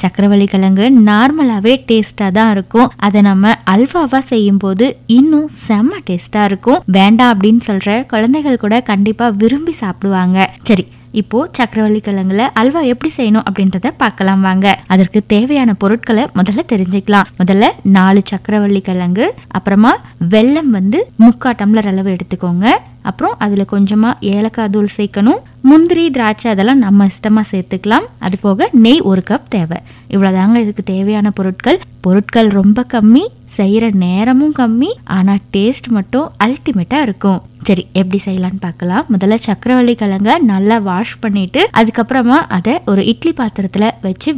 சக்கரவள்ளி கிழங்கு நார்மலாவே டேஸ்டா தான் இருக்கும் அதை நம்ம அல்வாவா செய்யும் போது இன்னும் செம்ம டேஸ்டா இருக்கும் வேண்டாம் அப்படின்னு சொல்ற குழந்தைகள் கூட கண்டிப்பா விரும்பி சாப்பிடுவாங்க சரி இப்போ சக்கரவள்ளி கிழங்குல அல்வா எப்படி செய்யணும் அப்படின்றத பார்க்கலாம் வாங்க அதற்கு தேவையான பொருட்களை முதல்ல தெரிஞ்சுக்கலாம் முதல்ல நாலு சக்கரவள்ளி கிழங்கு அப்புறமா வெல்லம் வந்து முக்கா டம்ளர் அளவு எடுத்துக்கோங்க அப்புறம் அதில் கொஞ்சமாக ஏலக்காய் தூள் சேர்க்கணும் முந்திரி திராட்சை அதெல்லாம் நம்ம இஷ்டமாக சேர்த்துக்கலாம் அது போக நெய் ஒரு கப் தேவை இவ்வளோதாங்க இதுக்கு தேவையான பொருட்கள் பொருட்கள் ரொம்ப கம்மி செய்கிற நேரமும் கம்மி ஆனால் டேஸ்ட் மட்டும் அல்டிமேட்டாக இருக்கும் சரி எப்படி செய்யலாம்னு பார்க்கலாம் முதல்ல சக்கரவள்ளி கிழங்க நல்லா வாஷ் பண்ணிட்டு அதுக்கப்புறமா அதை ஒரு இட்லி பாத்திரத்தில் வச்சு